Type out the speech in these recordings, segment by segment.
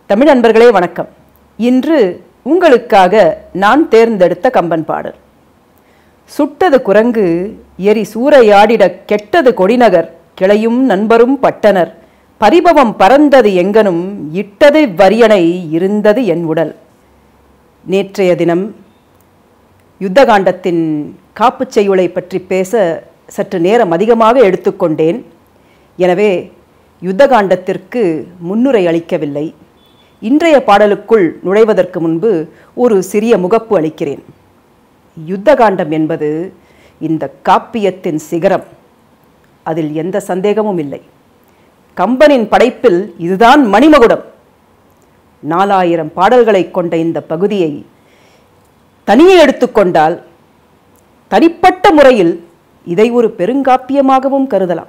தமிழ் அன்பர்களே வணக்கம் இன்று உங்களுக்காக நான் தேர்ந்தெடுத்த கம்பன் பாடல் சுட்டது குரங்கு எரி சூறையாடிட கெட்டது கொடிநகர் கிளையும் நண்பரும் பட்டனர் பரிபவம் பறந்தது எங்கனும் இட்டது வரியணை இருந்தது என் உடல் நேற்றைய தினம் யுத்தகாண்டத்தின் காப்புச் செய்யுளை பற்றி பேச சற்று நேரம் அதிகமாக எடுத்துக்கொண்டேன் எனவே யுத்தகாண்டத்திற்கு முன்னுரை அளிக்கவில்லை இன்றைய பாடலுக்குள் நுழைவதற்கு முன்பு ஒரு சிறிய முகப்பு அளிக்கிறேன் யுத்தகாண்டம் என்பது இந்த காப்பியத்தின் சிகரம் அதில் எந்த சந்தேகமும் இல்லை கம்பனின் படைப்பில் இதுதான் மணிமகுடம் நாலாயிரம் பாடல்களைக் கொண்ட இந்த பகுதியை தனியே எடுத்துக்கொண்டால் தனிப்பட்ட முறையில் இதை ஒரு பெருங்காப்பியமாகவும் கருதலாம்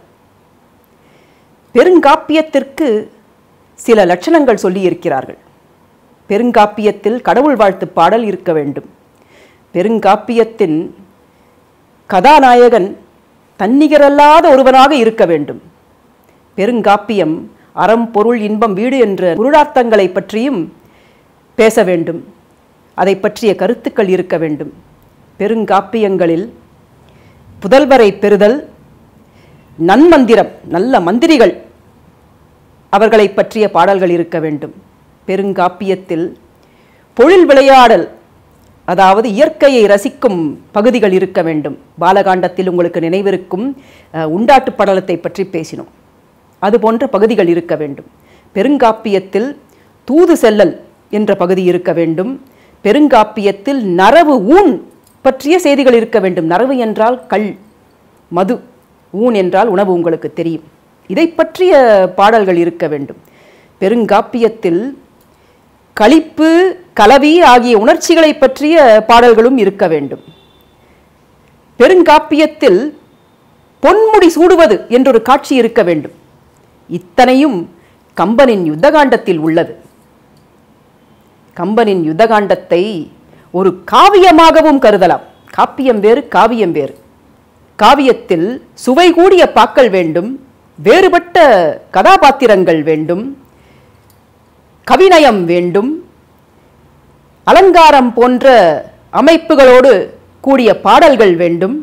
பெருங்காப்பியத்திற்கு சில லட்சணங்கள் சொல்லியிருக்கிறார்கள் பெருங்காப்பியத்தில் கடவுள் வாழ்த்து பாடல் இருக்க வேண்டும் பெருங்காப்பியத்தின் கதாநாயகன் தன்னிகரல்லாத ஒருவனாக இருக்க வேண்டும் பெருங்காப்பியம் அறம் பொருள் இன்பம் வீடு என்ற பொருளார்த்தங்களை பற்றியும் பேச வேண்டும் அதை பற்றிய கருத்துக்கள் இருக்க வேண்டும் பெருங்காப்பியங்களில் புதல்வரை பெறுதல் நன்மந்திரம் நல்ல மந்திரிகள் அவர்களை பற்றிய பாடல்கள் இருக்க வேண்டும் பெருங்காப்பியத்தில் பொழில் விளையாடல் அதாவது இயற்கையை ரசிக்கும் பகுதிகள் இருக்க வேண்டும் பாலகாண்டத்தில் உங்களுக்கு நினைவிருக்கும் அஹ், உண்டாட்டு படலத்தை பற்றி பேசினோம் அது போன்ற பகுதிகள் இருக்க வேண்டும் பெருங்காப்பியத்தில் தூது செல்லல் என்ற பகுதி இருக்க வேண்டும் பெருங்காப்பியத்தில் நரவு ஊன் பற்றிய செய்திகள் இருக்க வேண்டும் நரவு என்றால் கள் மது ஊன் என்றால் உணவு உங்களுக்கு தெரியும் இதை பற்றிய பாடல்கள் இருக்க வேண்டும் பெருங்காப்பியத்தில் களிப்பு கலவி ஆகிய உணர்ச்சிகளை பற்றிய பாடல்களும் இருக்க வேண்டும் பெருங்காப்பியத்தில் பொன்முடி சூடுவது என்றொரு காட்சி இருக்க வேண்டும் இத்தனையும் கம்பனின் யுத்தகாண்டத்தில் உள்ளது கம்பனின் யுத்தகாண்டத்தை ஒரு காவியமாகவும் கருதலாம் காப்பியம் வேறு காவியம் வேறு காவியத்தில் சுவை கூடிய பாக்கள் வேண்டும் வேறுபட்ட கதாபாத்திரங்கள் வேண்டும் கவிநயம் வேண்டும் அலங்காரம் போன்ற அமைப்புகளோடு கூடிய பாடல்கள் வேண்டும்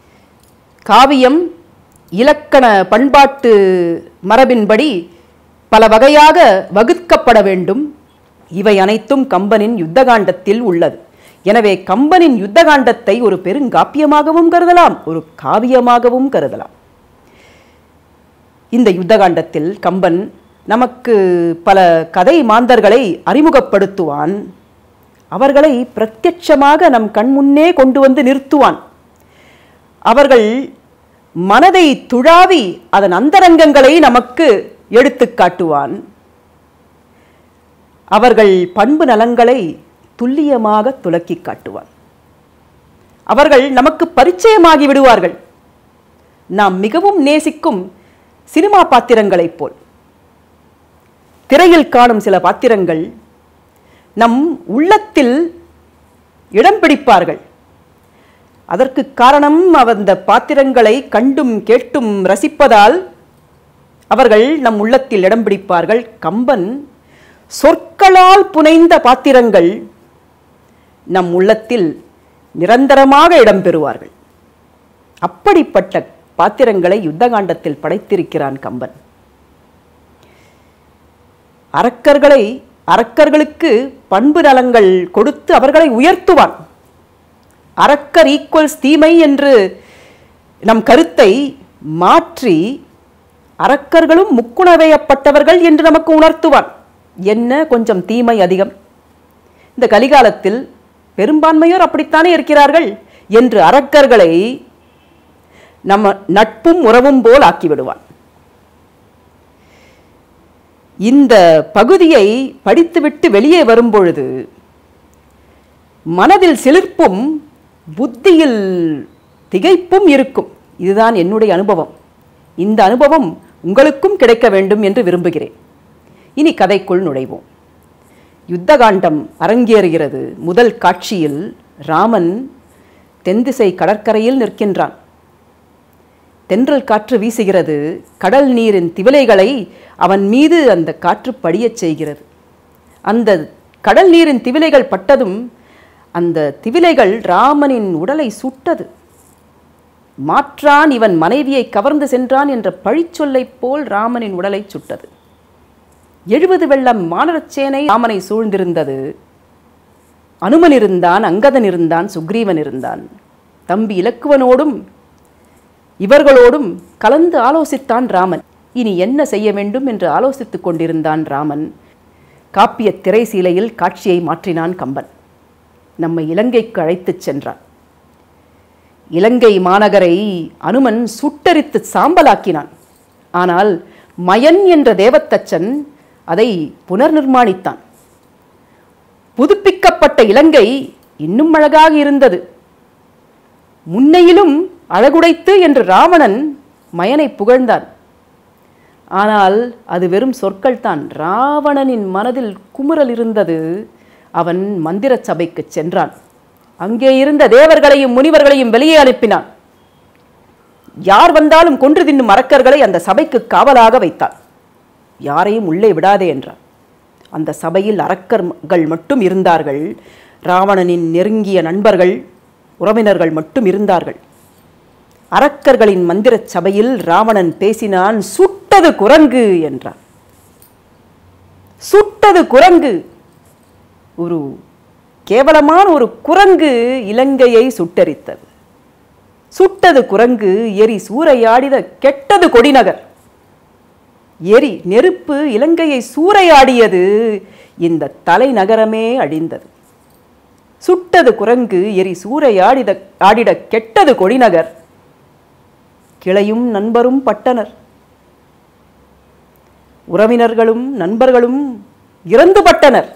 காவியம் இலக்கண பண்பாட்டு மரபின்படி பல வகையாக வகுக்கப்பட வேண்டும் இவை அனைத்தும் கம்பனின் யுத்தகாண்டத்தில் உள்ளது எனவே கம்பனின் யுத்தகாண்டத்தை ஒரு பெருங்காப்பியமாகவும் கருதலாம் ஒரு காவியமாகவும் கருதலாம் இந்த யுத்தகாண்டத்தில் கம்பன் நமக்கு பல கதை மாந்தர்களை அறிமுகப்படுத்துவான் அவர்களை பிரத்யட்சமாக நம் கண்முன்னே கொண்டு வந்து நிறுத்துவான் அவர்கள் மனதை துழாவி அதன் அந்தரங்கங்களை நமக்கு எடுத்துக் காட்டுவான் அவர்கள் பண்பு நலங்களை துல்லியமாக துலக்கிக் காட்டுவான் அவர்கள் நமக்கு பரிச்சயமாகி விடுவார்கள் நாம் மிகவும் நேசிக்கும் சினிமா பாத்திரங்களைப் போல் திரையில் காணும் சில பாத்திரங்கள் நம் உள்ளத்தில் இடம் பிடிப்பார்கள் அதற்கு காரணம் அந்த பாத்திரங்களை கண்டும் கேட்டும் ரசிப்பதால் அவர்கள் நம் உள்ளத்தில் இடம் பிடிப்பார்கள் கம்பன் சொற்களால் புனைந்த பாத்திரங்கள் நம் உள்ளத்தில் நிரந்தரமாக இடம்பெறுவார்கள் அப்படிப்பட்ட பாத்திரங்களை யுத்தகாண்டத்தில் படைத்திருக்கிறான் கம்பன் அரக்கர்களை அரக்கர்களுக்கு பண்பு நலங்கள் கொடுத்து அவர்களை உயர்த்துவான் அரக்கர் ஈக்குவல்ஸ் தீமை என்று நம் கருத்தை மாற்றி அரக்கர்களும் முக்குணவையப்பட்டவர்கள் என்று நமக்கு உணர்த்துவான் என்ன கொஞ்சம் தீமை அதிகம் இந்த கலிகாலத்தில் பெரும்பான்மையோர் அப்படித்தானே இருக்கிறார்கள் என்று அரக்கர்களை நம்ம நட்பும் உறவும் போல் ஆக்கிவிடுவான் இந்த பகுதியை படித்துவிட்டு வெளியே வரும்பொழுது மனதில் சிலிர்ப்பும் புத்தியில் திகைப்பும் இருக்கும் இதுதான் என்னுடைய அனுபவம் இந்த அனுபவம் உங்களுக்கும் கிடைக்க வேண்டும் என்று விரும்புகிறேன் இனி கதைக்குள் நுழைவோம் யுத்தகாண்டம் அரங்கேறுகிறது முதல் காட்சியில் ராமன் தென்திசை கடற்கரையில் நிற்கின்றான் தென்றல் காற்று வீசுகிறது கடல் நீரின் திவலைகளை அவன் மீது அந்த காற்று படியச் செய்கிறது அந்த கடல் நீரின் திவிலைகள் பட்டதும் அந்த திவிலைகள் ராமனின் உடலை சுட்டது மாற்றான் இவன் மனைவியை கவர்ந்து சென்றான் என்ற பழிச்சொல்லைப் போல் ராமனின் உடலை சுட்டது எழுபது வெள்ளம் மானரச்சேனை ராமனை சூழ்ந்திருந்தது அனுமன் இருந்தான் அங்கதன் இருந்தான் சுக்ரீவன் இருந்தான் தம்பி இலக்குவனோடும் இவர்களோடும் கலந்து ஆலோசித்தான் ராமன் இனி என்ன செய்ய வேண்டும் என்று ஆலோசித்துக் கொண்டிருந்தான் ராமன் காப்பிய திரைசீலையில் காட்சியை மாற்றினான் கம்பன் நம்மை இலங்கைக்கு அழைத்துச் சென்றான் இலங்கை மாநகரை அனுமன் சுட்டரித்து சாம்பலாக்கினான் ஆனால் மயன் என்ற தேவத்தச்சன் அதை புனர் நிர்மாணித்தான் புதுப்பிக்கப்பட்ட இலங்கை இன்னும் அழகாக இருந்தது முன்னையிலும் அழகுடைத்து என்று ராவணன் மயனை புகழ்ந்தான் ஆனால் அது வெறும் சொற்கள் தான் ராவணனின் மனதில் குமுறல் இருந்தது அவன் மந்திர சபைக்கு சென்றான் அங்கே இருந்த தேவர்களையும் முனிவர்களையும் வெளியே அனுப்பினான் யார் வந்தாலும் கொன்று தின்னும் அரக்கர்களை அந்த சபைக்கு காவலாக வைத்தான் யாரையும் உள்ளே விடாதே என்றான் அந்த சபையில் அரக்கர்கள் மட்டும் இருந்தார்கள் ராவணனின் நெருங்கிய நண்பர்கள் உறவினர்கள் மட்டும் இருந்தார்கள் அரக்கர்களின் மந்திரச் சபையில் ராவணன் பேசினான் சுட்டது குரங்கு என்றான் சுட்டது குரங்கு ஒரு கேவலமான ஒரு குரங்கு இலங்கையை சுட்டரித்தது சுட்டது குரங்கு எரி சூறையாடித கெட்டது கொடிநகர் எரி நெருப்பு இலங்கையை சூறையாடியது இந்த தலைநகரமே அழிந்தது சுட்டது குரங்கு எரி சூறையாடித ஆடிட கெட்டது கொடிநகர் கிளையும் நண்பரும் பட்டனர் உறவினர்களும் நண்பர்களும் இறந்து பட்டனர்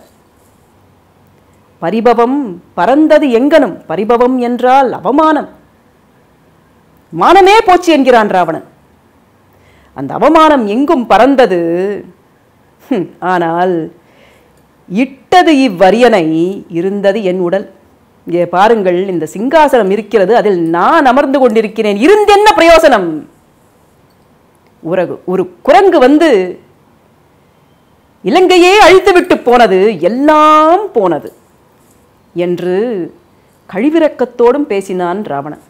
பரிபவம் பறந்தது எங்கனும் பரிபவம் என்றால் அவமானம் மானமே போச்சு என்கிறான் ராவணன் அந்த அவமானம் எங்கும் பறந்தது ஹும், ஆனால் இட்டது இவ்வரியனை இருந்தது என் உடல் இங்கே பாருங்கள் இந்த சிங்காசனம் இருக்கிறது அதில் நான் அமர்ந்து கொண்டிருக்கிறேன் இருந்தென்ன பிரயோசனம் உறகு ஒரு குரங்கு வந்து இலங்கையே அழித்துவிட்டு போனது எல்லாம் போனது என்று கழிவிரக்கத்தோடும் பேசினான் ராவணன்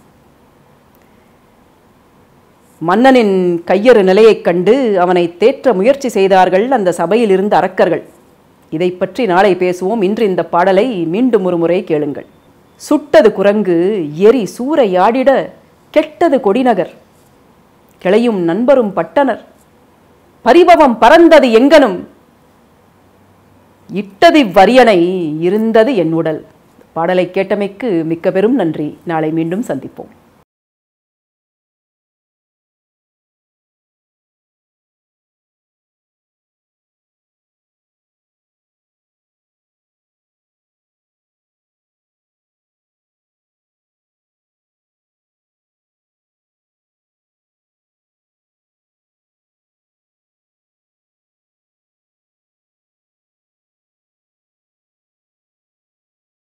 மன்னனின் கையறு நிலையைக் கண்டு அவனை தேற்ற முயற்சி செய்தார்கள் அந்த சபையில் இருந்த அரக்கர்கள் இதை பற்றி நாளை பேசுவோம் இன்று இந்த பாடலை மீண்டும் ஒரு முறை கேளுங்கள் சுட்டது குரங்கு எரி சூறையாடிட கெட்டது கொடிநகர் கிளையும் நண்பரும் பட்டனர் பரிபவம் பறந்தது எங்கனும் இட்டது வரியனை இருந்தது என் உடல் பாடலை கேட்டமைக்கு மிக்க பெரும் நன்றி நாளை மீண்டும் சந்திப்போம்